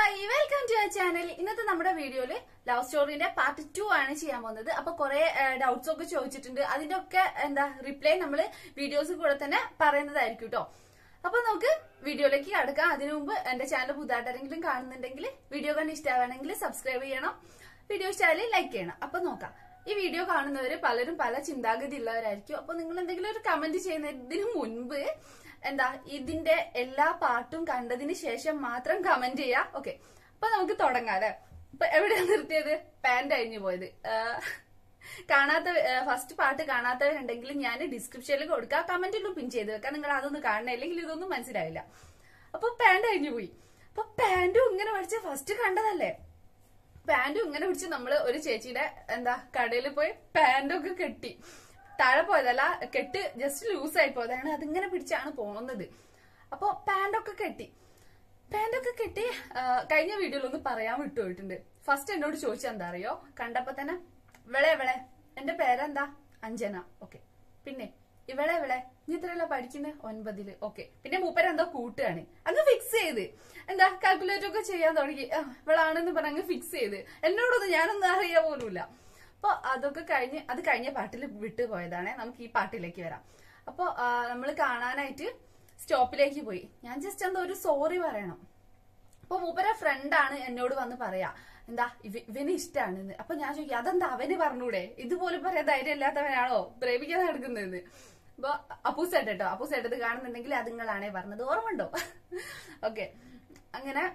Hi welcome to our channel ഇന്നത്തെ നമ്മുടെ വീഡിയോയില് ലവ് സ്റ്റോറിന്റെ പാർട്ട് ടു ആണ് ചെയ്യാൻ പോകുന്നത് അപ്പൊ കുറെ ഡൗട്ട്സ് ഒക്കെ ചോദിച്ചിട്ടുണ്ട് അതിന്റെ ഒക്കെ എന്താ റിപ്ലൈ നമ്മൾ വീഡിയോസ് കൂടെ തന്നെ പറയുന്നതായിരിക്കും കേട്ടോ അപ്പൊ നമുക്ക് വീഡിയോയിലേക്ക് കടക്കാം അതിനു മുമ്പ് എന്റെ ചാനൽ പുതുതായിട്ട് ആരെങ്കിലും കാണുന്നുണ്ടെങ്കിൽ വീഡിയോ കണ്ട് ഇഷ്ടമാണെങ്കിൽ സബ്സ്ക്രൈബ് ചെയ്യണം വീഡിയോ ഇഷ്ടമായാലും ലൈക്ക് ചെയ്യണം അപ്പൊ നോക്കാം ഈ വീഡിയോ കാണുന്നവര് പലരും പല ചിന്താഗതി ഉള്ളവരായിരിക്കും അപ്പൊ നിങ്ങൾ എന്തെങ്കിലും ഒരു കമന്റ് ചെയ്യുന്നതിന് മുൻപ് എന്താ ഇതിന്റെ എല്ലാ പാർട്ടും കണ്ടതിന് ശേഷം മാത്രം കമന്റ് ചെയ്യാ ഓക്കെ അപ്പൊ നമുക്ക് തുടങ്ങാം അല്ലെ ഇപ്പൊ എവിടെയാണ് നിർത്തിയത് പാന്റ് അഴിഞ്ഞു പോയത് ആഹ് കാണാത്ത ഫസ്റ്റ് പാർട്ട് കാണാത്തവരുണ്ടെങ്കിൽ ഞാൻ ഡിസ്ക്രിപ്ഷനിൽ കൊടുക്കാം കമന്റിലും പിൻ ചെയ്ത് വെക്കാം നിങ്ങൾ അതൊന്നും കാണണം അല്ലെങ്കിൽ ഇതൊന്നും മനസ്സിലാവില്ല അപ്പൊ പാന്റ് അഴിഞ്ഞു പോയി അപ്പൊ പാന്റും ഇങ്ങനെ പഠിച്ച ഫസ്റ്റ് കണ്ടതല്ലേ പാന്റും ഇങ്ങനെ പിടിച്ച് നമ്മള് ഒരു ചേച്ചിയുടെ എന്താ കടയിൽ പോയി പാന്റൊക്കെ കെട്ടി താഴെ പോയതല്ല കെട്ട് ജസ്റ്റ് ലൂസ് ആയി പോയതാണ് അതിങ്ങനെ പിടിച്ചാണ് പോകുന്നത് അപ്പൊ പാന്റൊക്കെ കെട്ടി പാന്റൊക്കെ കെട്ടി ആ, കഴിഞ്ഞ വീഡിയോയിൽ ഒന്ന് പറയാൻ വിട്ടുപോയിട്ടുണ്ട് ഫസ്റ്റ് എന്നോട് ചോദിച്ചാൽ എന്താ അറിയോ കണ്ടപ്പോ തന്നെ ഇവളെ ഇവളെ എന്റെ പേരെന്താ അഞ്ജന ഓക്കെ പിന്നെ ഇവളെ ഇവളെ നീ ഇത്രയല്ല പഠിക്കുന്നത് ഒൻപതില് ഓക്കെ പിന്നെ മൂപ്പര് എന്തോ കൂട്ടുകയാണ് അങ്ങ് ഫിക്സ് ചെയ്ത് എന്താ കാൽക്കുലേറ്റ് ഒക്കെ ചെയ്യാൻ തുടങ്ങി ആ, ഇവളാണെന്ന് പറഞ്ഞ് അങ്ങ് ഫിക്സ് ചെയ്ത് എന്നോടൊന്നും ഞാനൊന്നും അറിയാ പോലുമില്ല അപ്പൊ അതൊക്കെ കഴിഞ്ഞ് അത് കഴിഞ്ഞ പാട്ടിൽ വിട്ടു പോയതാണ് നമുക്ക് ഈ പാട്ടിലേക്ക് വരാം അപ്പൊ നമ്മൾ കാണാനായിട്ട് സ്റ്റോപ്പിലേക്ക് പോയി ഞാൻ ജസ്റ്റ് എന്താ ഒരു സോറി പറയണം അപ്പൊ മൂപ്പര ഫ്രണ്ടാണ് എന്നോട് വന്ന് പറയാ എന്താ ഇവ- ഇവന് ഇഷ്ടാണ് അപ്പൊ ഞാൻ ചോദിക്കും അതെന്താ അവന് പറഞ്ഞൂടെ ഇതുപോലും പറയാൻ ധൈര്യം ഇല്ലാത്തവനാണോ പ്രേമിക്കാൻ നടക്കുന്നത് അപ്പൊ അപ്പൂസേട്ട കേട്ടോ അപ്പൂസേട്ടത് കാണുന്നുണ്ടെങ്കിൽ അത് നിങ്ങളാണേ പറഞ്ഞത് ഓർമ്മണ്ടോ ഓക്കെ അങ്ങനെ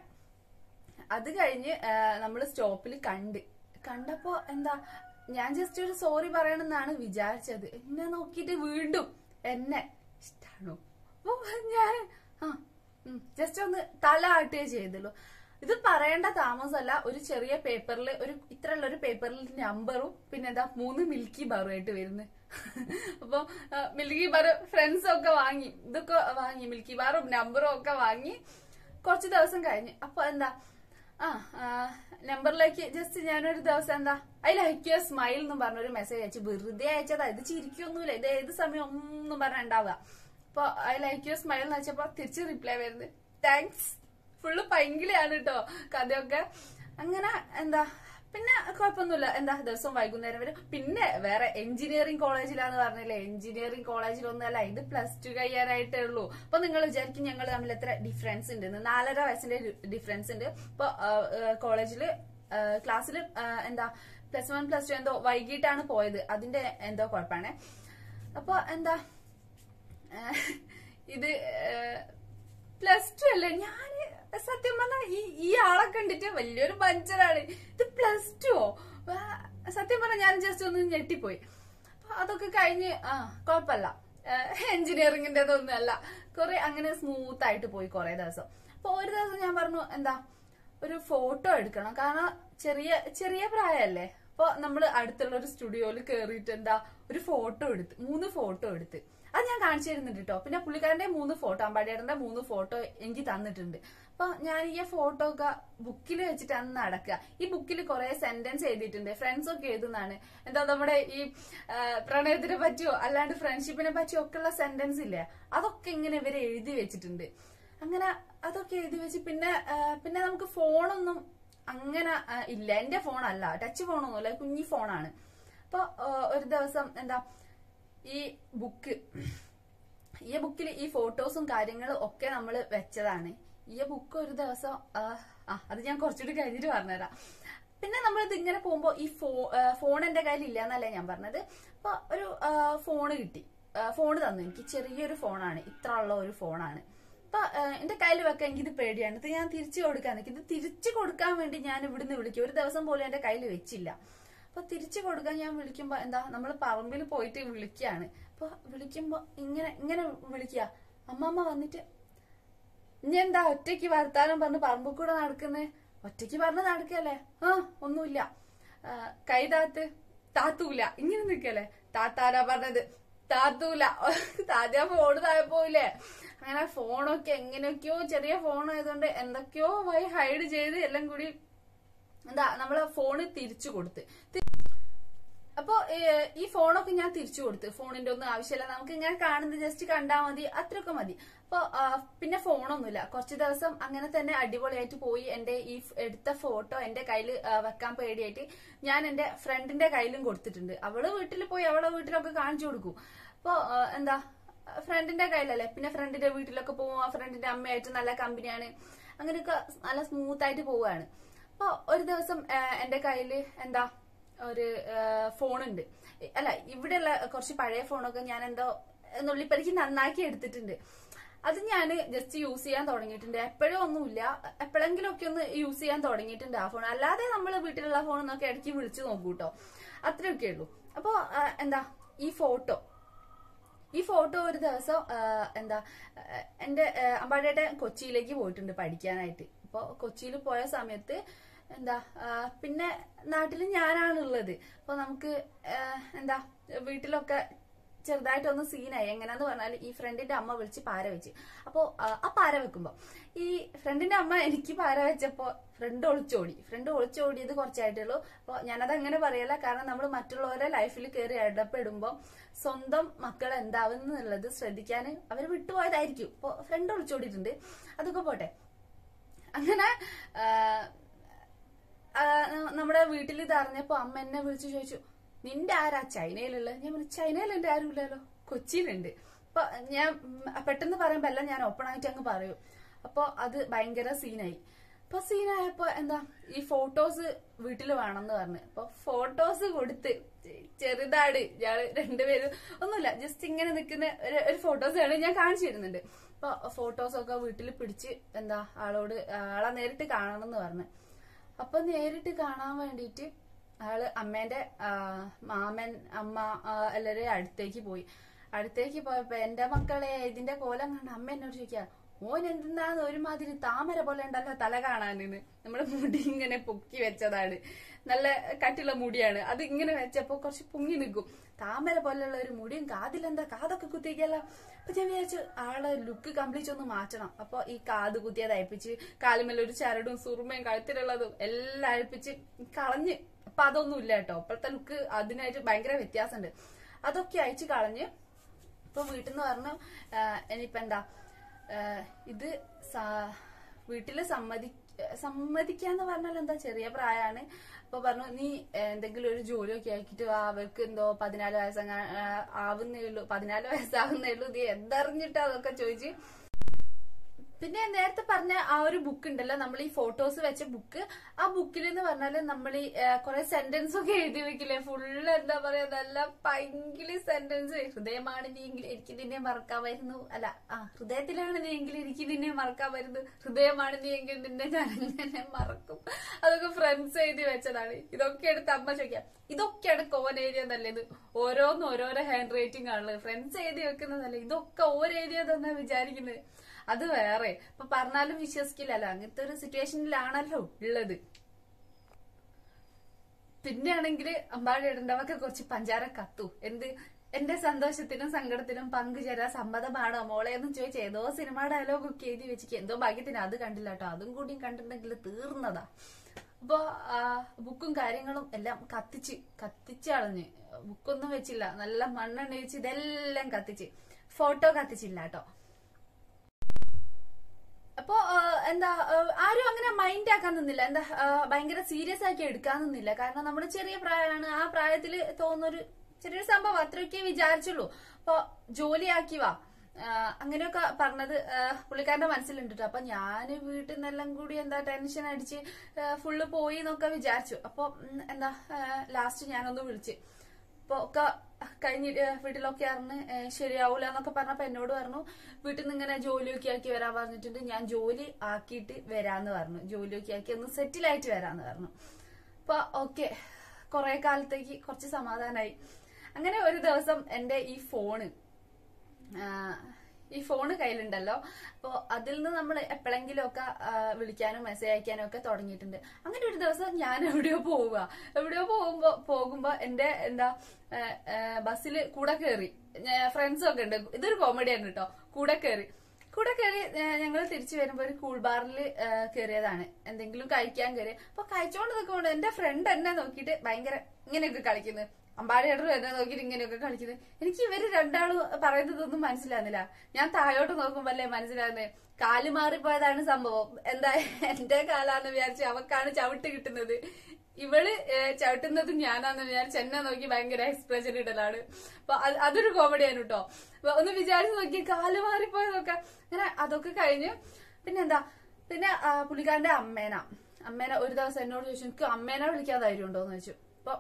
അത് കഴിഞ്ഞ് നമ്മൾ സ്റ്റോപ്പിൽ കണ്ട് കണ്ടപ്പോ എന്താ ഞാൻ ജസ്റ്റ് ഒരു സോറി പറയണമെന്നാണ് വിചാരിച്ചത് എന്നെ നോക്കിയിട്ട് വീണ്ടും എന്നെ ഇഷ്ടാണോ അപ്പൊ ഞാൻ ആ ജസ്റ്റ് ഒന്ന് തല ആട്ടുകയെ ചെയ്തുള്ളൂ ഇത് പറയേണ്ട താമസമല്ല ഒരു ചെറിയ പേപ്പറിൽ ഒരു ഇത്രയുള്ള ഒരു പേപ്പറിൽ നമ്പറും പിന്നെ എന്താ മൂന്ന് മിൽക്കി ബാറും ആയിട്ട് വരുന്നത് അപ്പൊ മിൽക്കി ബാർ ഫ്രണ്ട്സ് ഒക്കെ വാങ്ങി ഇതൊക്കെ വാങ്ങി മിൽക്കി ബാറും നമ്പറും ഒക്കെ വാങ്ങി കുറച്ച് ദിവസം കഴിഞ്ഞ് അപ്പൊ എന്താ ആ നമ്പറിലേക്ക് ജസ്റ്റ് ഞാനൊരു ദിവസം എന്താ ഐ ലൈക്ക് യുവർ സ്മൈൽ എന്നും പറഞ്ഞൊരു മെസ്സേജ് അയച്ചു വെറുതെ അയച്ചതാ ഇത് ചിരിക്കൊന്നുമില്ല ഇത് ഏത് സമയം ഒന്നും പറഞ്ഞ ഉണ്ടാവുക അപ്പൊ ഐ ലൈക്ക് യുവർ സ്മൈൽ എന്ന് വെച്ചപ്പോ തിരിച്ച് റിപ്ലൈ വരുന്നത് താങ്ക്സ് ഫുള്ള് പൈങ്കിളിയാണ് കേട്ടോ കഥയൊക്കെ അങ്ങനെ എന്താ പിന്നെ കുഴപ്പമൊന്നുമില്ല എന്താ ദിവസം വൈകുന്നേരം വരെ പിന്നെ വേറെ എഞ്ചിനീയറിംഗ് കോളേജിലാന്ന് പറഞ്ഞില്ലേ എഞ്ചിനീയറിംഗ് കോളേജിലൊന്നുമല്ല ഇത് പ്ലസ് ടു കഴിയാനായിട്ടേ ഉള്ളൂ അപ്പൊ നിങ്ങൾ വിചാരിക്കും ഞങ്ങൾ തമ്മിൽ എത്ര ഡിഫറൻസ് ഉണ്ട് എന്ന്. നാലര വയസ്സിന്റെ ഡിഫറൻസ് ഉണ്ട് ഇപ്പൊ കോളേജില് ക്ലാസ്സിൽ എന്താ പ്ലസ് വൺ പ്ലസ് ടു എന്തോ വൈകിട്ടാണ് പോയത് അതിന്റെ എന്തോ കുഴപ്പമാണ് അപ്പൊ എന്താ ഏഹ് ഇത് പ്ലസ് ടു അല്ലേ ഞാന് സത്യം പറഞ്ഞാൽ ഈ ഈ ആളെ കണ്ടിട്ട് വലിയൊരു പഞ്ചറാണ് ഇത് പ്ലസ് ടു സത്യം പറഞ്ഞാൽ ഞാൻ ജസ്റ്റ് ഒന്ന് ഞെട്ടിപ്പോയി അപ്പൊ അതൊക്കെ കഴിഞ്ഞ് ആ കുഴപ്പമില്ല എഞ്ചിനീയറിംഗിന്റെ ഒന്നും അല്ല കുറെ അങ്ങനെ സ്മൂത്ത് ആയിട്ട് പോയി കുറെ ദിവസം അപ്പൊ ഒരു ദിവസം ഞാൻ പറഞ്ഞു എന്താ ഒരു ഫോട്ടോ എടുക്കണം കാരണം ചെറിയ ചെറിയ പ്രായമല്ലേ അപ്പൊ നമ്മൾ അടുത്തുള്ള ഒരു സ്റ്റുഡിയോയിൽ കയറിയിട്ട് എന്താ ഒരു ഫോട്ടോ എടുത്ത് മൂന്ന് ഫോട്ടോ എടുത്ത് അത് ഞാൻ കാണിച്ചു തരുന്നുണ്ട് കേട്ടോ പിന്നെ പുള്ളിക്കാരന്റെ മൂന്ന് ഫോട്ടോ അമ്പാടിയാറിന്റെ മൂന്ന് ഫോട്ടോ എനിക്ക് തന്നിട്ടുണ്ട് അപ്പൊ ഞാൻ ഈ ഫോട്ടോ ഒക്കെ ബുക്കിൽ വെച്ചിട്ടാണ് നടക്കുക ഈ ബുക്കിൽ കുറെ സെന്റൻസ് എഴുതിയിട്ടുണ്ട് ഫ്രണ്ട്സ് ഒക്കെ എഴുതുന്നതാണ് എന്താ നമ്മുടെ ഈ ആ, പ്രണയത്തിനെ പറ്റിയോ അല്ലാണ്ട് ഫ്രണ്ട്ഷിപ്പിനെ പറ്റിയോ ഒക്കെ ഉള്ള സെന്റൻസ് ഇല്ലേ അതൊക്കെ ഇങ്ങനെ ഇവര് എഴുതി വെച്ചിട്ടുണ്ട് അങ്ങനെ അതൊക്കെ എഴുതി വെച്ച് പിന്നെ ആ, പിന്നെ നമുക്ക് ഫോണൊന്നും അങ്ങനെ ആ, ഇല്ല എന്റെ ഫോണല്ല ടച്ച് ഫോണൊന്നുമില്ല കുഞ്ഞി ഫോണാണ് അപ്പൊ ആ, ഒരു ദിവസം എന്താ ഈ ബുക്ക് ഈ ബുക്കിൽ ഈ ഫോട്ടോസും കാര്യങ്ങളും ഒക്കെ നമ്മൾ വെച്ചതാണ് ഈ ബുക്ക് ഒരു ദിവസം ആ ആ, അത് ഞാൻ കുറച്ചുകൂടി കഴിഞ്ഞിട്ട് പറഞ്ഞുതരാം പിന്നെ നമ്മളിത് ഇങ്ങനെ പോകുമ്പോ ഈ ഫോ ഫോൺ എന്റെ കയ്യിൽ ഇല്ല എന്നല്ലേ ഞാൻ പറഞ്ഞത് അപ്പൊ ഒരു ഫോണ് കിട്ടി ഫോണ് തന്നു എനിക്ക് ചെറിയൊരു ഫോണാണ് ഇത്ര ഉള്ള ഒരു ഫോണാണ് അപ്പൊ ആ, എന്റെ കയ്യിൽ വെക്കാൻ എനിക്കിത് പേടിയാണ് ഇത് ഞാൻ തിരിച്ചു കൊടുക്കാൻ നിൽക്കും ഇത് തിരിച്ചു കൊടുക്കാൻ വേണ്ടി ഞാൻ ഇവിടുന്ന് വിളിക്കും ഒരു ദിവസം പോലും എന്റെ കയ്യിൽ വെച്ചില്ല അപ്പൊ തിരിച്ചു കൊടുക്കാൻ ഞാൻ വിളിക്കുമ്പോ എന്താ നമ്മൾ പറമ്പിൽ പോയിട്ട് വിളിക്കുകയാണ് അപ്പൊ വിളിക്കുമ്പോ ഇങ്ങനെ ഇങ്ങനെ വിളിക്കുക അമ്മമ്മ വന്നിട്ട് ഇനി എന്താ ഒറ്റയ്ക്ക് വർത്താനം പറഞ്ഞ് പറമ്പിൽ കൂടെ നടക്കുന്നേ ഒറ്റയ്ക്ക് പറഞ്ഞ് നടക്കല്ലേ ആ ഒന്നുമില്ല ആ, കൈ താത്ത് താത്തൂല ഇങ്ങനെ നിക്കല്ലേ താത്താരാ പറഞ്ഞത് താത്തൂല താത്ത ഫോണ് താഴെ പോയില്ലേ അങ്ങനെ ഫോണൊക്കെ എങ്ങനെയൊക്കെയോ ചെറിയ ഫോൺ ആയതുകൊണ്ട് എന്തൊക്കെയോ വഴി ഹൈഡ് ചെയ്ത് എല്ലാം കൂടി എന്താ നമ്മള് ഫോണ് തിരിച്ചു കൊടുത്ത് തി- അപ്പൊ ഏഹ്, ഈ ഫോണൊക്കെ ഞാൻ തിരിച്ചു കൊടുത്ത് ഫോണിന്റെ ഒന്നും ആവശ്യമില്ല നമുക്ക് ഇങ്ങനെ കാണുന്നത് ജസ്റ്റ് കണ്ടാൽ മതി അത്രയൊക്കെ മതി അപ്പൊ ആ, പിന്നെ ഫോണൊന്നുമില്ല കുറച്ച് ദിവസം അങ്ങനെ തന്നെ അടിപൊളിയായിട്ട് പോയി എന്റെ ഈ ഫ് എടുത്ത ഫോട്ടോ എന്റെ കയ്യിൽ വെക്കാൻ പേടിയായിട്ട് ഞാൻ എന്റെ ഫ്രണ്ടിന്റെ കയ്യിലും കൊടുത്തിട്ടുണ്ട് അവള് വീട്ടിൽ പോയി അവളെ വീട്ടിലൊക്കെ കാണിച്ചു കൊടുക്കും അപ്പൊ ആ, എന്താ ഫ്രണ്ടിന്റെ കയ്യിലല്ലേ പിന്നെ ഫ്രണ്ടിന്റെ വീട്ടിലൊക്കെ പോകും ആ ഫ്രണ്ടിന്റെ അമ്മയായിട്ട് നല്ല കമ്പനിയാണ് അങ്ങനെയൊക്കെ നല്ല സ്മൂത്ത് ആയിട്ട് പോവുകയാണ് അപ്പൊ ഒരു ദിവസം ആ, എന്റെ കയ്യില് എന്താ ഒരു ഫോണുണ്ട് അല്ല ഇവിടെയുള്ള കുറച്ച് പഴയ ഫോണൊക്കെ ഞാൻ എന്തോ നുള്ളിപ്പരിക്ക് നന്നാക്കി എടുത്തിട്ടുണ്ട് അത് ഞാൻ ജസ്റ്റ് യൂസ് ചെയ്യാൻ തുടങ്ങിയിട്ടുണ്ട് എപ്പോഴും ഒന്നുമില്ല എപ്പോഴെങ്കിലും ഒക്കെ ഒന്ന് യൂസ് ചെയ്യാൻ തുടങ്ങിയിട്ടുണ്ട് ആ ഫോൺ അല്ലാതെ നമ്മൾ വീട്ടിലുള്ള ഫോൺ നോക്കി ഇടയ്ക്ക് വിളിച്ചു നോക്കൂ കേട്ടോ അത്രയൊക്കെ ഉള്ളൂ അപ്പോ ആ, എന്താ ഈ ഫോട്ടോ ഈ ഫോട്ടോ ഒരു ദിവസം ആ, എന്താ ആ, എന്റെ ആ, അമ്പാടിയുടെ കൊച്ചിയിലേക്ക് പോയിട്ടുണ്ട് പഠിക്കാനായിട്ട് അപ്പൊ കൊച്ചിയിൽ പോയ സമയത്ത് എന്താ ആ, പിന്നെ നാട്ടിൽ ഞാനാണുള്ളത് അപ്പൊ നമുക്ക് ആ, എന്താ വീട്ടിലൊക്കെ ചെറുതായിട്ടൊന്ന് സീനായി എങ്ങനെയാന്ന് പറഞ്ഞാൽ ഈ ഫ്രണ്ടിന്റെ അമ്മ വിളിച്ച് പാര വെച്ച് അപ്പോ ആ, ആ പാര വെക്കുമ്പോ ഈ ഫ്രണ്ടിന്റെ അമ്മ എനിക്ക് പാര വെച്ചപ്പോ ഫ്രണ്ട് ഒളിച്ചോടി ഫ്രണ്ട് ഒളിച്ചോടിയത് കുറച്ചായിട്ടുള്ളൂ അപ്പൊ ഞാനത് അങ്ങനെ പറയല കാരണം നമ്മൾ മറ്റുള്ളവരുടെ ലൈഫിൽ കയറി ഇടപെടുമ്പോ സ്വന്തം മക്കൾ എന്താവും എന്നുള്ളത് ശ്രദ്ധിക്കാൻ അവർ വിട്ടുപോയതായിരിക്കും അപ്പൊ ഫ്രണ്ട് ഒളിച്ചോടിയിട്ടുണ്ട് അതൊക്കെ പോട്ടെ അങ്ങനെ ആ, ആ, ന- നമ്മുടെ വീട്ടിൽ ഇത് അറിഞ്ഞപ്പോ അമ്മ എന്നെ വിളിച്ചു ചോദിച്ചു നിന്റെ ആരാ ചൈനയിലുള്ള ഞാൻ പറഞ്ഞു ചൈനയിൽ എന്റെ ആരും ഇല്ലല്ലോ കൊച്ചിയിലുണ്ട് അപ്പൊ ഞാൻ ഉം, പെട്ടെന്ന് പറയുമ്പോ എല്ലാം ഞാൻ ഓപ്പൺ ആയിട്ട് അങ്ങ് പറയും അപ്പൊ അത് ഭയങ്കര സീനായി അപ്പൊ സീനായപ്പോ എന്താ ഈ ഫോട്ടോസ് വീട്ടിൽ വേണമെന്ന് പറഞ്ഞു അപ്പൊ ഫോട്ടോസ് കൊടുത്ത് ചെ- ചെറുതാട് ഞാള് രണ്ടുപേരും ഒന്നുമില്ല ജസ്റ്റ് ഇങ്ങനെ നിൽക്കുന്ന ഒരു- ഒരു ഫോട്ടോസ് ആണ് ഞാൻ കാണിച്ചു തരുന്നുണ്ട് അപ്പൊ ഫോട്ടോസ് ഒക്കെ വീട്ടിൽ പിടിച്ച് എന്താ ആളോട് ആളെ നേരിട്ട് കാണണം എന്ന് പറഞ്ഞു അപ്പൊ നേരിട്ട് കാണാൻ വേണ്ടിയിട്ട് അയാള് അമ്മേന്റെ ആ, മാമൻ അമ്മ ആ, എല്ലാവരെയും അടുത്തേക്ക് പോയി അടുത്തേക്ക് പോയപ്പോ എന്റെ മക്കളെ ഇതിന്റെ കോലം കണ്ട അമ്മ എന്നോട് ചോദിക്കാ ഓൻ എന്തിനാന്ന് ഒരുമാതിരി താമര പോലെ ഉണ്ടല്ലോ തല കാണാനെന്ന് നമ്മുടെ മുടി ഇങ്ങനെ പൊക്കി വെച്ചതാണ് നല്ല കട്ടിയുള്ള മുടിയാണ് അത് ഇങ്ങനെ വെച്ചപ്പോ കുറച്ച് പൊങ്ങി നിൽക്കും താമര പോലെയുള്ള ഒരു മുടിയും കാതിലെന്താ കാതൊക്കെ കുത്തിക്കല്ലോ അപ്പൊ ഞാൻ വിചാരിച്ചു ആളെ ലുക്ക് കംപ്ലീറ്റ് ഒന്ന് മാറ്റണം അപ്പൊ ഈ കാത് കുത്തിയത് അയപ്പിച്ച് കാലുമേൽ ഒരു ചരടും സുറുമയും കഴുത്തിലുള്ളതും എല്ലാം അഴിപ്പിച്ച് കളഞ്ഞ് അപ്പൊ അതൊന്നും ഇല്ല കേട്ടോ ഇപ്പോഴത്തെ ലുക്ക് അതിനായിട്ട് ഭയങ്കര വ്യത്യാസമുണ്ട് അതൊക്കെ അയച്ച് കളഞ്ഞ് ഇപ്പൊ വീട്ടിൽ നിന്ന് പറഞ്ഞു ആ, ഇനിയിപ്പൊ എന്താ ആ, ഇത് സ- വീട്ടില് സമ്മതി സമ്മതിക്കാന്ന് പറഞ്ഞാൽ എന്താ ചെറിയ പ്രായമാണ് അപ്പൊ പറഞ്ഞു നീ ഏ, എന്തെങ്കിലും ഒരു ജോലിയൊക്കെ ആക്കിയിട്ട് വാ, അവർക്ക് എന്തോ പതിനാല് വയസ്സങ്ങ ആ, ആവുന്നേ ഉള്ളൂ പതിനാല് വയസ്സാവുന്നേ ഉള്ളൂ നീ എന്തറിഞ്ഞിട്ടാ അതൊക്കെ ചോദിച്ച് പിന്നെ നേരത്തെ പറഞ്ഞ ആ ഒരു ബുക്ക് ഉണ്ടല്ലോ നമ്മൾ ഈ ഫോട്ടോസ് വെച്ച ബുക്ക് ആ ബുക്കിൽ എന്ന് പറഞ്ഞാല് നമ്മൾ ഈ കുറെ സെന്റൻസ് ഒക്കെ എഴുതി വെക്കില്ലേ ഫുള്ള് എന്താ പറയാ നല്ല ഭയങ്കര സെന്റൻസ് ഹൃദയമാണ് നീ എങ്കിൽ എനിക്ക് നിന്നെ മറക്കാമായിരുന്നു അല്ല ആ ഹൃദയത്തിലാണ് നീ എങ്കിൽ എനിക്ക് നിന്നെ മറക്കാമായിരുന്നു ഹൃദയമാണ് നീ എങ്കിൽ നിന്നെ ഞാൻ എങ്ങനെ മറക്കും അതൊക്കെ ഫ്രണ്ട്സ് എഴുതി വെച്ചതാണ് ഇതൊക്കെ എടുത്ത് അമ്മ ചോദിക്കാം ഇതൊക്കെയാണ് കോൻ എഴുതിയതല്ലേ ഇത് ഓരോന്നും ഓരോരോ ഹാൻഡ് റൈറ്റിംഗ് ആണല്ലോ ഫ്രണ്ട്സ് എഴുതി വെക്കുന്നതല്ലേ ഇതൊക്കെ ഓരോ എഴുതിയതെന്നാ വിചാരിക്കുന്നത് അത് വേറെ ഇപ്പൊ പറഞ്ഞാലും വിശ്വസിക്കില്ലല്ലോ അങ്ങനത്തെ ഒരു സിറ്റുവേഷനിലാണല്ലോ ഉള്ളത് പിന്നെ ആണെങ്കിൽ അമ്പാടി ഇടണ്ടവൊക്കെ കുറച്ച് പഞ്ചാര കത്തു എന്ത് എന്റെ സന്തോഷത്തിനും സങ്കടത്തിനും പങ്കുചേരാൻ സമ്മതമാണോ മോളെ എന്ന് ചോദിച്ച ഏതോ സിനിമ ഡയലോഗ് ഒക്കെ എഴുതി വെച്ചിക്ക് എന്തോ ഭാഗ്യത്തിന് അത് കണ്ടില്ല കേട്ടോ അതും കൂടി കണ്ടിട്ടുണ്ടെങ്കിൽ തീർന്നതാ അപ്പൊ ആ, ബുക്കും കാര്യങ്ങളും എല്ലാം കത്തിച്ച് കത്തിച്ച് കളഞ്ഞ് ബുക്കൊന്നും വെച്ചില്ല നല്ല മണ്ണെണ്ണ വെച്ച് ഇതെല്ലാം കത്തിച്ച് ഫോട്ടോ കത്തിച്ചില്ല കേട്ടോ അപ്പോ ആ, എന്താ ആ, ആരും അങ്ങനെ മൈൻഡ് ആക്കാൻ നിന്നില്ല എന്താ ആ, ഭയങ്കര സീരിയസ് ആക്കി എടുക്കാൻ നിന്നില്ല കാരണം നമ്മുടെ ചെറിയ പ്രായമാണ് ആ പ്രായത്തിൽ തോന്നുന്നൊരു ചെറിയൊരു സംഭവം അത്രയൊക്കെ വിചാരിച്ചുള്ളൂ അപ്പൊ ജോലിയാക്കി വാ ആ, അങ്ങനെയൊക്കെ പറഞ്ഞത് ആ, പുള്ളിക്കാരന്റെ മനസ്സിലുണ്ട് ട്ടോ. അപ്പൊ ഞാൻ വീട്ടിൽ നിന്നെല്ലാം കൂടി എന്താ ടെൻഷൻ അടിച്ച് ഫുള്ള് പോയി എന്നൊക്കെ വിചാരിച്ചു അപ്പൊ ഉം, എന്താ ലാസ്റ്റ് ഞാനൊന്ന് വിളിച്ച് അപ്പൊ ഒക്കെ കഴിഞ്ഞ് വീട്ടിലൊക്കെ അറിഞ്ഞ് ശരിയാവൂല എന്നൊക്കെ പറഞ്ഞപ്പോ എന്നോട് പറഞ്ഞു വീട്ടിൽ നിന്ന് ഇങ്ങനെ ജോലിയൊക്കെ ആക്കി വരാൻ പറഞ്ഞിട്ടുണ്ട് ഞാൻ ജോലി ആക്കിയിട്ട് വരാന്ന് പറഞ്ഞു ജോലിയൊക്കെ ആക്കി ഒന്ന് സെറ്റിലായിട്ട് വരാന്ന് പറഞ്ഞു അപ്പൊ ഓക്കെ കുറെ കാലത്തേക്ക് കുറച്ച് സമാധാനമായി അങ്ങനെ ഒരു ദിവസം എന്റെ ഈ ഫോണ് ആ, ഈ ഫോണ് കയ്യിലുണ്ടല്ലോ അപ്പൊ അതിൽ നിന്ന് നമ്മൾ എപ്പോഴെങ്കിലും ഒക്കെ വിളിക്കാനും മെസ്സേജ് അയക്കാനും ഒക്കെ തുടങ്ങിയിട്ടുണ്ട് അങ്ങനെ ഒരു ദിവസം ഞാൻ എവിടെയോ പോവുക എവിടെയോ പോകുമ്പോ പോകുമ്പോ എന്റെ എന്താ ബസ്സിൽ കൂടെ കയറി ഫ്രണ്ട്സ് ഒക്കെ ഉണ്ട് ഇതൊരു കോമഡിയാണ് കേട്ടോ കൂടെ കയറി കൂടെ കയറി ഞങ്ങൾ തിരിച്ചു വരുമ്പോ ഒരു കൂൾ ബാറിൽ കയറിയതാണ് എന്തെങ്കിലും കഴിക്കാൻ കയറി അപ്പൊ കഴിച്ചോണ്ട് നിൽക്കുമ്പോൾ എന്റെ ഫ്രണ്ട് എന്നെ നോക്കിയിട്ട് ഭയങ്കര ഇങ്ങനെയൊക്കെ കളിക്കുന്നത് അമ്പാടിയേട്ടർ എന്നെ നോക്കിയിട്ട് ഇങ്ങനെയൊക്കെ കളിക്കുന്നത് എനിക്ക് ഇവര് രണ്ടാളും പറയുന്നതൊന്നും മനസ്സിലാകുന്നില്ല ഞാൻ താഴോട്ട് നോക്കുമ്പോ അല്ലേ മനസ്സിലാകുന്നത് കാല് മാറിപ്പോയതാണ് സംഭവം എന്താ എന്റെ കാലാന്ന് വിചാരിച്ച് അവക്കാണ് ചവിട്ട് കിട്ടുന്നത് ഇവള് ഏഹ്, ചവിട്ടുന്നത് ഞാനാന്ന് വിചാരിച്ച് എന്നെ നോക്കി ഭയങ്കര എക്സ്പ്രഷൻ ഇടലാണ് അപ്പൊ അത് അതൊരു കോമഡിയാണ് കേട്ടോ അപ്പൊ ഒന്ന് വിചാരിച്ച് നോക്കി കാല് മാറിപ്പോയതൊക്കെ അങ്ങനെ അതൊക്കെ കഴിഞ്ഞ് പിന്നെന്താ പിന്നെ ആ, പുള്ളിക്കാരന്റെ അമ്മേന അമ്മേനെ ഒരു ദിവസം എന്നോട് ചോദിച്ചു എനിക്ക് അമ്മേനെ വിളിക്കാൻ ധൈര്യം ഉണ്ടോന്ന് ചോദിച്ചു അപ്പൊ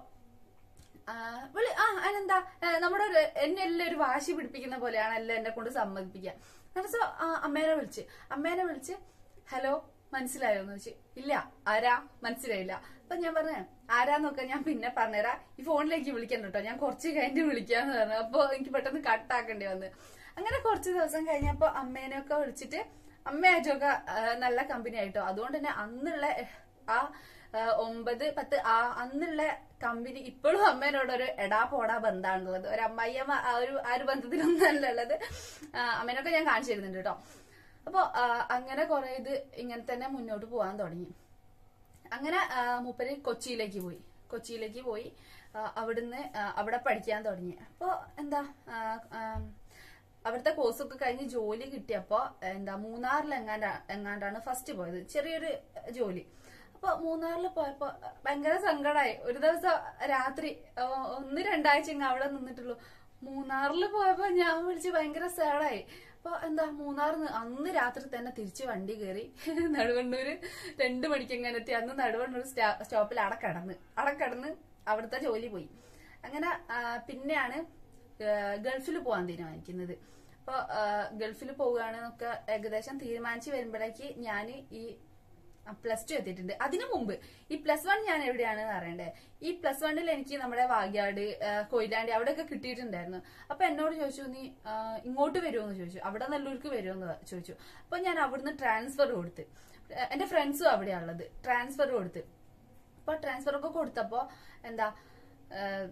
ആ, വിളി ആ അതിനെന്താ ഏ, നമ്മുടെ ഒരു എന്നെ എല്ലാം ഒരു വാശി പിടിപ്പിക്കുന്ന പോലെയാണ് എല്ലാം എന്നെ കൊണ്ട് സമ്മതിപ്പിക്കുക എന്നിട്ട് സോ, ആ, അമ്മേനെ വിളിച്ച് അമ്മേനെ വിളിച്ച് ഹലോ മനസ്സിലായോ എന്ന് വെച്ച് ഇല്ല ആരാ മനസ്സിലായില്ല അപ്പൊ ഞാൻ പറഞ്ഞ ആരാന്നൊക്കെ ഞാൻ പിന്നെ പറഞ്ഞുതരാം ഈ ഫോണിലേക്ക് വിളിക്കണ്ട കേട്ടോ ഞാൻ കുറച്ച് കഴിഞ്ഞ് വിളിക്കാന്ന് പറഞ്ഞു അപ്പൊ എനിക്ക് പെട്ടെന്ന് കട്ടാക്കേണ്ടി വന്ന് അങ്ങനെ കുറച്ച് ദിവസം കഴിഞ്ഞപ്പോ അമ്മേനെയൊക്കെ വിളിച്ചിട്ട് അമ്മയായിട്ടൊക്കെ ആ, നല്ല കമ്പനി ആയിട്ടോ അതുകൊണ്ട് തന്നെ അന്നുള്ള ആ ആ, ഒമ്പത് പത്ത് ആ അന്നുള്ള കമ്പനി ഇപ്പോഴും അമ്മേനോട് ഒരു എടാ പോടാ ബന്ധാണുള്ളത് ഒരു അമ്മായിയമ്മ ആ ഒരു ആ ഒരു ബന്ധത്തിലൊന്നല്ല ഉള്ളത് ആ, അമ്മേനൊക്കെ ഞാൻ കാണിച്ചു തരുന്നുണ്ട് കേട്ടോ അപ്പൊ ആ, അങ്ങനെ കുറെ ഇത് ഇങ്ങനെ തന്നെ മുന്നോട്ട് പോകാൻ തുടങ്ങി അങ്ങനെ ആ, മൂപ്പര് കൊച്ചിയിലേക്ക് പോയി കൊച്ചിയിലേക്ക് പോയി ആ, അവിടുന്ന് ആ, അവിടെ പഠിക്കാൻ തുടങ്ങി അപ്പൊ എന്താ ആ, ആ, അവിടുത്തെ കോഴ്സൊക്കെ കഴിഞ്ഞ് ജോലി കിട്ടിയപ്പോ എന്താ മൂന്നാറിൽ എങ്ങാണ്ടാ എങ്ങാണ്ടാണ് ഫസ്റ്റ് പോയത് ചെറിയൊരു ജോലി അപ്പൊ മൂന്നാറിൽ പോയപ്പോ ഭയങ്കര സങ്കടമായി ഒരു ദിവസം രാത്രി ആ, ഒന്ന് രണ്ടാഴ്ച ഇങ്ങ് അവിടെ നിന്നിട്ടുള്ളൂ മൂന്നാറിൽ പോയപ്പോ ഞാൻ വിളിച്ച് ഭയങ്കര സാഡായി അപ്പൊ എന്താ മൂന്നാറിന്ന് അന്ന് രാത്രി തന്നെ തിരിച്ച് വണ്ടി കയറി നടുവണ്ണൂര് രണ്ടു മണിക്ക് എങ്ങനെ എത്തി അന്ന് നടുവണ്ണൂർ സ്റ്റാ- സ്റ്റോപ്പിൽ അടക്കടന്ന് അടക്കടന്ന് അവിടുത്തെ ജോലി പോയി അങ്ങനെ ആ, പിന്നെയാണ് ഗൾഫിൽ പോകാൻ തീരുമാനിക്കുന്നത് അപ്പൊ ഗൾഫിൽ പോവുകയാണെന്നൊക്കെ ഏകദേശം തീരുമാനിച്ച് വരുമ്പോഴേക്ക് ഞാൻ ഈ പ്ലസ് ടു എത്തിയിട്ടുണ്ട് അതിനു മുമ്പ് ഈ പ്ലസ് വൺ ഞാൻ എവിടെയാണെന്ന് അറിയണ്ടേ ഈ പ്ലസ് വണ്ണിൽ എനിക്ക് നമ്മുടെ വാഗ്യാട് ആ, കൊയിലാണ്ടി അവിടെയൊക്കെ കിട്ടിയിട്ടുണ്ടായിരുന്നു അപ്പൊ എന്നോട് ചോദിച്ചു നീ ആ, ഇങ്ങോട്ട് വരുമോന്ന് ചോദിച്ചു അവിടെ നല്ലൂർക്ക് വരുമോന്ന് ചോദിച്ചു അപ്പൊ ഞാൻ അവിടുന്ന് ട്രാൻസ്ഫർ കൊടുത്ത് ആ, എന്റെ ഫ്രണ്ട്സും അവിടെയാ ഉള്ളത് ട്രാൻസ്ഫർ കൊടുത്ത് അപ്പൊ ട്രാൻസ്ഫർ ഒക്കെ കൊടുത്തപ്പോ എന്താ ഏഹ്,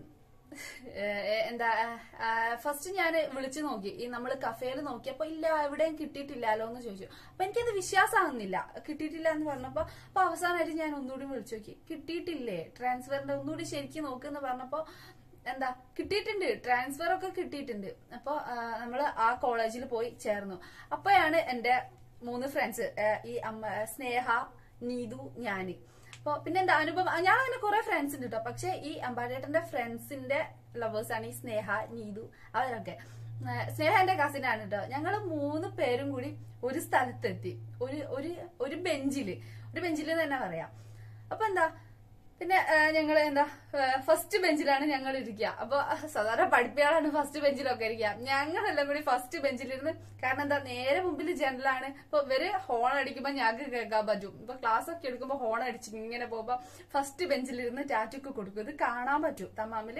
ഏഹ്, എന്താ ഫസ്റ്റ് ഞാൻ വിളിച്ചു നോക്കി ഈ നമ്മൾ കഫേയിൽ നോക്കിയപ്പോ ഇല്ല എവിടെയും കിട്ടിയിട്ടില്ലല്ലോ എന്ന് ചോദിച്ചു അപ്പൊ എനിക്കത് വിശ്വാസമാകുന്നില്ല കിട്ടിയിട്ടില്ല എന്ന് പറഞ്ഞപ്പോ അപ്പൊ അവസാനമായിട്ട് ഞാൻ ഒന്നുകൂടി വിളിച്ചു നോക്കി കിട്ടിയിട്ടില്ലേ ട്രാൻസ്ഫറിന്റെ ഒന്നുകൂടി ശരിക്കും നോക്കുന്ന് പറഞ്ഞപ്പോ എന്താ കിട്ടിയിട്ടുണ്ട് ട്രാൻസ്ഫർ ഒക്കെ കിട്ടിയിട്ടുണ്ട് അപ്പൊ നമ്മൾ ആ കോളേജിൽ പോയി ചേർന്നു അപ്പോഴാണ് എന്റെ മൂന്ന് ഫ്രണ്ട്സ് ഈ അമ്മ സ്നേഹ നീതു ഞാന് അപ്പൊ പിന്നെ എന്താ അനുഭവം ഞാൻ അങ്ങനെ കുറെ ഫ്രണ്ട്സ് ഉണ്ട് കേട്ടോ പക്ഷെ ഈ അമ്പാടേട്ടന്റെ ഫ്രണ്ട്സിന്റെ ലവേഴ്സ് ആണ് ഈ സ്നേഹ നീതു അവരൊക്കെ ആ, സ്നേഹ എന്റെ കസിൻ ആണ് കേട്ടോ ഞങ്ങള് മൂന്ന് പേരും കൂടി ഒരു സ്ഥലത്തെത്തി ഒരു ഒരു ഒരു ബെഞ്ചില് ഒരു ബെഞ്ചിൽ തന്നെ പറയാം അപ്പൊ എന്താ പിന്നെ ഞങ്ങൾ എന്താ ഫസ്റ്റ് ബെഞ്ചിലാണ് ഞങ്ങൾ ഇരിക്കുക അപ്പൊ സാധാരണ പഠിപ്പിയാളാണ് ഫസ്റ്റ് ബെഞ്ചിലൊക്കെ ഇരിക്കുക ഞങ്ങളെല്ലാം കൂടി ഫസ്റ്റ് ബെഞ്ചിലിരുന്ന് കാരണം എന്താ നേരെ മുമ്പിൽ ജനലാണ് ഇപ്പൊ ഇവര് ഹോൺ അടിക്കുമ്പോ ഞങ്ങൾക്ക് കേൾക്കാൻ പറ്റും ഇപ്പൊ ക്ലാസ് ഒക്കെ എടുക്കുമ്പോ ഹോൺ അടിച്ച് ഇങ്ങനെ പോകുമ്പോ ഫസ്റ്റ് ബെഞ്ചിലിരുന്ന് ടാറ്റൊക്കെ കൊടുക്കും ഇത് കാണാൻ പറ്റും തമ്മില്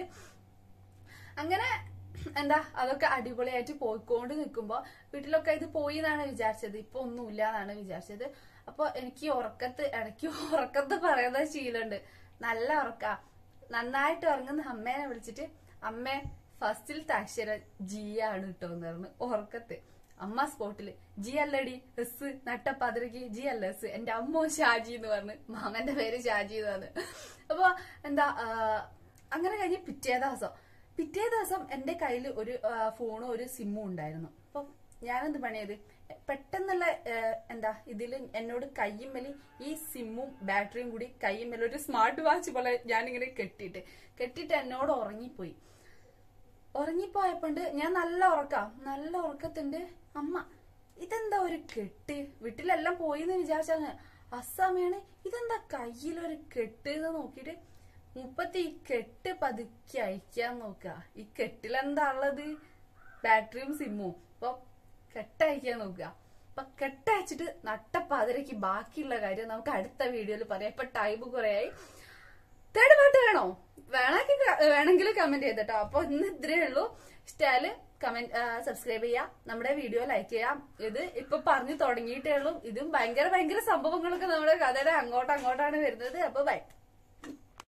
അങ്ങനെ എന്താ അതൊക്കെ അടിപൊളിയായിട്ട് പോയിക്കൊണ്ട് നിൽക്കുമ്പോ വീട്ടിലൊക്കെ ഇത് പോയി എന്നാണ് വിചാരിച്ചത് ഇപ്പൊ ഒന്നുമില്ല എന്നാണ് വിചാരിച്ചത് അപ്പൊ എനിക്ക് ഈ ഉറക്കത്ത് ഇടയ്ക്ക് ഉറക്കത്ത് പറയുന്ന ശീലമുണ്ട് നല്ല ഉറക്ക നന്നായിട്ട് ഉറങ്ങുന്ന അമ്മേനെ വിളിച്ചിട്ട് അമ്മേ ഫസ്റ്റിലത്തെ അക്ഷരം ജി ആണ് കേട്ടോ എന്ന് പറഞ്ഞു ഉറക്കത്ത് അമ്മ സ്പോട്ടില് ജി അല്ലടി എസ് നട്ടപ്പതിരക്ക് ജി അല്ല എസ് എന്റെ അമ്മ ഷാജി എന്ന് പറഞ്ഞു മാമന്റെ പേര് ഷാജി എന്ന് പറഞ്ഞു അപ്പൊ എന്താ ആ, അങ്ങനെ കഴിഞ്ഞ് പിറ്റേ ദിവസം പിറ്റേ ദിവസം എന്റെ കയ്യിൽ ഒരു ആ, ഫോണും ഒരു സിമ്മും ഉണ്ടായിരുന്നു അപ്പൊ ഞാനെന്ത് പണിയത് പെട്ടെന്നുള്ള ആ, എന്താ ഇതിൽ എന്നോട് കയ്യുമ്മല് ഈ സിമ്മും ബാറ്ററിയും കൂടി കയ്യുമ്മല് ഒരു സ്മാർട്ട് വാച്ച് പോലെ ഞാനിങ്ങനെ കെട്ടിയിട്ട് കെട്ടിയിട്ട് എന്നോട് ഉറങ്ങിപ്പോയി ഉറങ്ങിപ്പോയപ്പോണ്ട് ഞാൻ നല്ല ഉറക്കാം നല്ല ഉറക്കത്തുണ്ട് അമ്മ ഇതെന്താ ഒരു കെട്ട് വീട്ടിലെല്ലാം പോയി എന്ന് വിചാരിച്ചാണ് അസ്സാമിയാണ് ഇതെന്താ കയ്യിലൊരു കെട്ട് എന്ന് നോക്കിയിട്ട് മുപ്പത്തി ഈ കെട്ട് പതുക്കി അയക്കാൻ നോക്ക ഈ കെട്ടിലെന്താ ഉള്ളത് ബാറ്ററിയും സിമ്മും അപ്പൊ കെട്ടയക്കാൻ നോക്കുക അപ്പൊ കെട്ടയച്ചിട്ട് നട്ടപ്പാതിരക്ക് ബാക്കിയുള്ള കാര്യം നമുക്ക് അടുത്ത വീഡിയോയിൽ പറയാം ഇപ്പൊ ടൈം കുറെ ആയി തേർഡ് പാർട്ട് വേണോ വേണമെങ്കിൽ വേണമെങ്കിൽ കമന്റ് ചെയ്തട്ടോ അപ്പൊ ഇന്ന് ഇത്രേ ഉള്ളൂ ഇഷ്ടാല് കമന്റ് സബ്സ്ക്രൈബ് ചെയ്യാം നമ്മുടെ വീഡിയോ ലൈക്ക് ചെയ്യാം ഇത് ഇപ്പൊ പറഞ്ഞു തുടങ്ങിയിട്ടേ ഉള്ളൂ ഇതും ഭയങ്കര ഭയങ്കര സംഭവങ്ങളൊക്കെ നമ്മുടെ കഥയുടെ അങ്ങോട്ട് അങ്ങോട്ടാണ് വരുന്നത് അപ്പൊ ബൈ